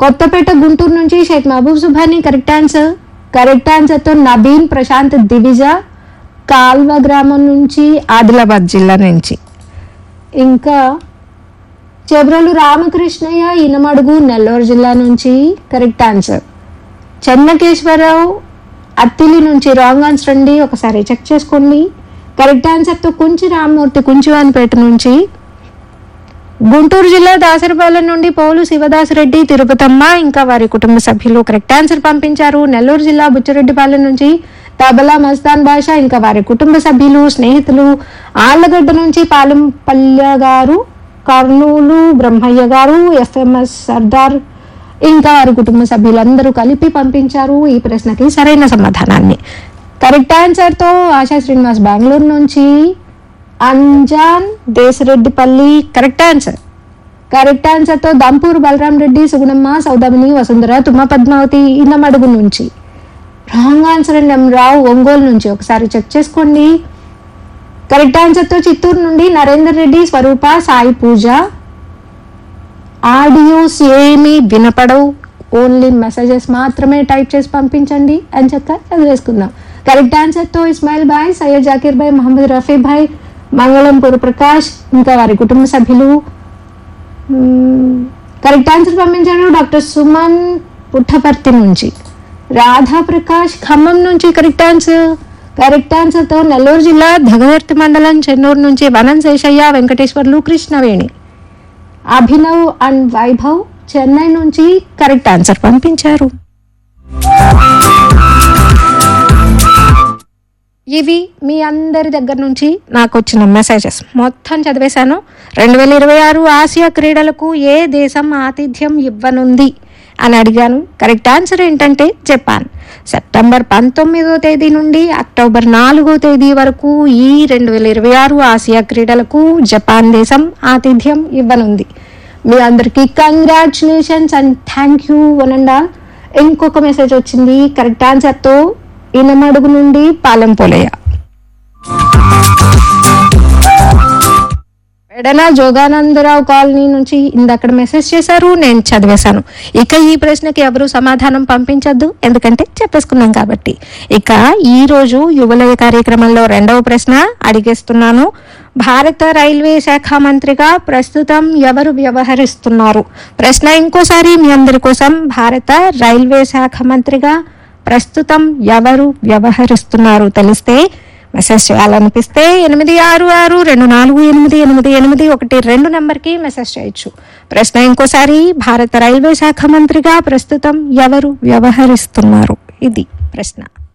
కొత్తపేట గుంటూరు నుంచి Shaik Mahaboob Subhani correct answer correct ఆన్సర్తో నబీన్ ప్రశాంత్ దివిజ కాల్వ గ్రామం నుంచి ఆదిలాబాద్ జిల్లా నుంచి ఇంకా చెబ్రోలు రామకృష్ణయ్య ఇనమడుగు నెల్లూరు జిల్లా నుంచి కరెక్ట్ ఆన్సర్ చెన్నకేశ్వరరావు అత్తిలి నుంచి రాంగ్ ఆన్సర్ అండి ఒకసారి చెక్ చేసుకోండి కరెక్ట్ ఆన్సర్తో కుంచి రామ్మూర్తి కుంచివానిపేట నుంచి గుంటూరు జిల్లా దాసరపాలెం నుండి పోలు శివదాసరెడ్డి తిరుపతమ్మ ఇంకా వారి కుటుంబ సభ్యులు కరెక్ట్ ఆన్సర్ పంపించారు నెల్లూరు జిల్లా బుచ్చిరెడ్డిపాలెం నుంచి తబలా మస్తాన్ భాష ఇంకా వారి కుటుంబ సభ్యులు స్నేహితులు ఆళ్లగడ్డ నుంచి పాలెంపల్య గారు కర్నూలు బ్రహ్మయ్య గారు ఎఫ్ఎంఎస్ సర్దార్ ఇంకా వారి కుటుంబ సభ్యులందరూ కలిపి పంపించారు ఈ ప్రశ్నకి సరైన సమాధానాన్ని కరెక్ట్ ఆన్సర్తో ఆశా శ్రీనివాస్ బెంగళూరు నుంచి Anjan Desareddipalli correct answer correct ఆన్సర్తో దంపూర్ బలరాం రెడ్డి సుగుణమ్మ సౌదామిని వసుంధర తుమ్మ పద్మావతి ఇన్నమడుగు నుంచి wrong answer and M Rao Ongole నుంచి ఒకసారి చెక్ చేసుకోండి కరెక్ట్ ఆన్సర్తో చిత్తూరు నుండి నరేందర్ రెడ్డి స్వరూప సాయి పూజ ఆడియోస్ ఏమీ వినపడవు ఓన్లీ మెసేజెస్ మాత్రమే టైప్ చేసి పంపించండి అని చెప్తా చదివేసుకుందాం కరెక్ట్ ఆన్సర్తో ఇస్మాయిల్ భాయ్ సయ్యద్ జాకీర్ భాయ్ మహమ్మద్ రఫీ భాయ్ మంగళంపూర్ ప్రకాష్ ఇంకా వారి కుటుంబ సభ్యులు మ్మ్, కరెక్ట్ ఆన్సర్ పంపించారు డాక్టర్ సుమన్ పుట్టపర్తి నుంచి రాధా ప్రకాష్ ఖమ్మం నుంచి కరెక్ట్ ఆన్సర్ కరెక్ట్ ఆన్సర్తో నెల్లూరు జిల్లా ధగవర్తి మండలం చెన్నూరు నుంచి వనం శేషయ్య వెంకటేశ్వర్లు కృష్ణవేణి అభినవ్ అండ్ వైభవ్ చెన్నై నుంచి కరెక్ట్ ఆన్సర్ పంపించారు ఇవి మీ అందరి దగ్గర నుంచి నాకు వచ్చిన మెసేజెస్ మొత్తం చదివేశాను రెండు వేల ఇరవై ఆరు ఆసియా క్రీడలకు ఏ దేశం ఆతిథ్యం ఇవ్వనుంది అని అడిగాను కరెక్ట్ ఆన్సర్ ఏంటంటే జపాన్ సెప్టెంబర్ పంతొమ్మిదో తేదీ నుండి అక్టోబర్ నాలుగో తేదీ వరకు ఈ రెండు వేల ఇరవై ఆరు ఆసియా క్రీడలకు జపాన్ దేశం ఆతిథ్యం ఇవ్వనుంది మీ అందరికీ congratulations and thank you one and all ఇంకొక మెసేజ్ వచ్చింది కరెక్ట్ ఆన్సర్తో ఇనమడుగు నుండి పాలెంపోలయ్య ఎడన జోగానందరావు కాలనీ నుంచి ఇందక్కడ మెసేజ్ చేశారు నేను చదివేశాను ఇక ఈ ప్రశ్నకి ఎవరు సమాధానం పంపించద్దు ఎందుకంటే చెప్పేసుకున్నాం కాబట్టి ఇక ఈ రోజు యువలయ కార్యక్రమంలో రెండవ ప్రశ్న అడిగేస్తున్నాను భారత రైల్వే శాఖ మంత్రిగా ప్రస్తుతం ఎవరు వ్యవహరిస్తున్నారు ప్రశ్న ఇంకోసారి మీ అందరి కోసం భారత రైల్వే శాఖ మంత్రిగా ప్రస్తుతం ఎవరు వ్యవహరిస్తున్నారు తెలిస్తే మెసేజ్ చేయాలనిపిస్తే ఎనిమిది ఆరు ఆరు రెండు నాలుగు ఎనిమిది ఎనిమిది ఎనిమిది ఒకటి రెండు నెంబర్కి మెసేజ్ చేయొచ్చు ప్రశ్న ఇంకోసారి భారత రైల్వే శాఖ మంత్రిగా ప్రస్తుతం ఎవరు వ్యవహరిస్తున్నారు ఇది ప్రశ్న